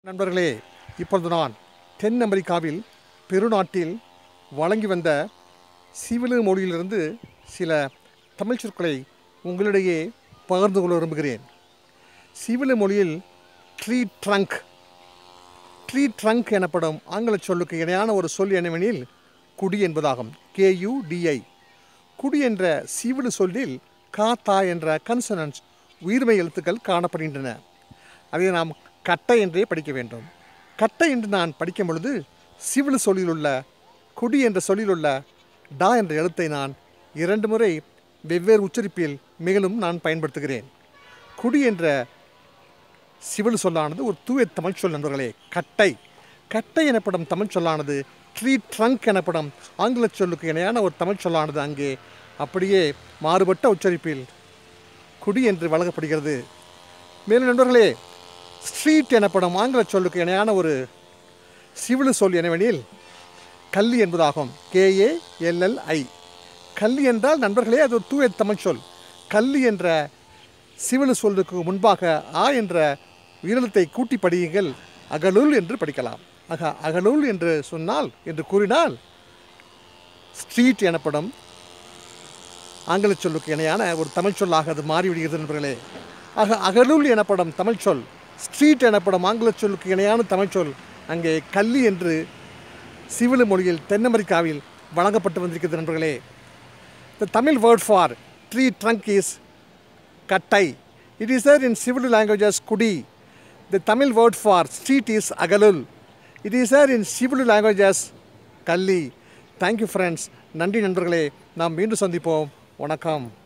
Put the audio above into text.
நண்பர்களே இப்பொழுது நான் தென் அமெரிக்காவில் பெருநாட்டில் வழங்கி வந்த சிவிலு மொழியிலிருந்து சில தமிழ் சொற்களை உங்களிடையே பகிர்ந்து கொள்ள விரும்புகிறேன் சிவிலு மொழியில் ட்ரீ ட்ரங்க் ட்ரீ ட்ரங்க் எனப்படும் ஆங்கில சொல்லுக்கு இணையான ஒரு சொல் என்னவெனில் குடி என்பதாகும் கேயுடிஐ குடி என்ற சிவிலு சொல்லில் கா தா என்ற கன்சனன்ஸ் உயிர்மை எழுத்துக்கள் காணப்படுகின்றன அதை நாம் கட்டை என்றே படிக்க வேண்டும் கட்டை என்று நான் படிக்கும் பொழுது சிவிலு சொல்லில் உள்ள குடி என்ற சொல்லில் உள்ள டா என்ற எழுத்தை நான் இரண்டு முறை வெவ்வேறு உச்சரிப்பில் மேலும் நான் பயன்படுத்துகிறேன் குடி என்ற சிவில் சொல்லானது ஒரு தூய தமிழ் சொல் நண்பர்களே கட்டை கட்டை எனப்படும் தமிழ் சொல்லானது ட்ரீ ட்ரங்க் எனப்படும் ஆங்கில சொல்லுக்கு இணையான ஒரு தமிழ் சொல்லானது அங்கே அப்படியே மாறுபட்ட உச்சரிப்பில் குடி என்று வழங்கப்படுகிறது மேலும் நண்பர்களே ஸ்ட்ரீட் எனப்படும் ஆங்கில சொல்லுக்கு இணையான ஒரு சிவிலு சொல் எனவெனில் கல்லி என்பதாகும் கேஏ எல்எல்ஐ கல்லி என்றால் நண்பர்களே அது ஒரு தூய தமிழ் சொல் கல்லி என்ற சிவிலு சொல்லுக்கு முன்பாக ஆ என்ற உயிரிழத்தை கூட்டி படியுங்கள் அகலுல் என்று படிக்கலாம் ஆக அகலுல் என்று சொன்னால் என்று கூறினால் ஸ்ட்ரீட் எனப்படும் ஆங்கில சொல்லுக்கு இணையான ஒரு தமிழ் சொல்லாக அது மாறிவிடுகிறது நண்பர்களே ஆக அகலுல் எனப்படும் தமிழ் சொல் ஸ்ட்ரீட் எனப்படும் ஆங்கில சொல்லுக்கு இணையான தமிழ் சொல் அங்கே கல்லி என்று சிவிலு மொழியில் தென் அமெரிக்காவில் வழங்கப்பட்டு வந்திருக்கிறது நண்பர்களே the Tamil word for tree trunk is kattai. It is there in civil languages kudi. The Tamil word for street is agalul. It is there in civil languages kalli. Thank you friends. நன்றி நண்பர்களே நாம் மீண்டும் சந்திப்போம் வணக்கம்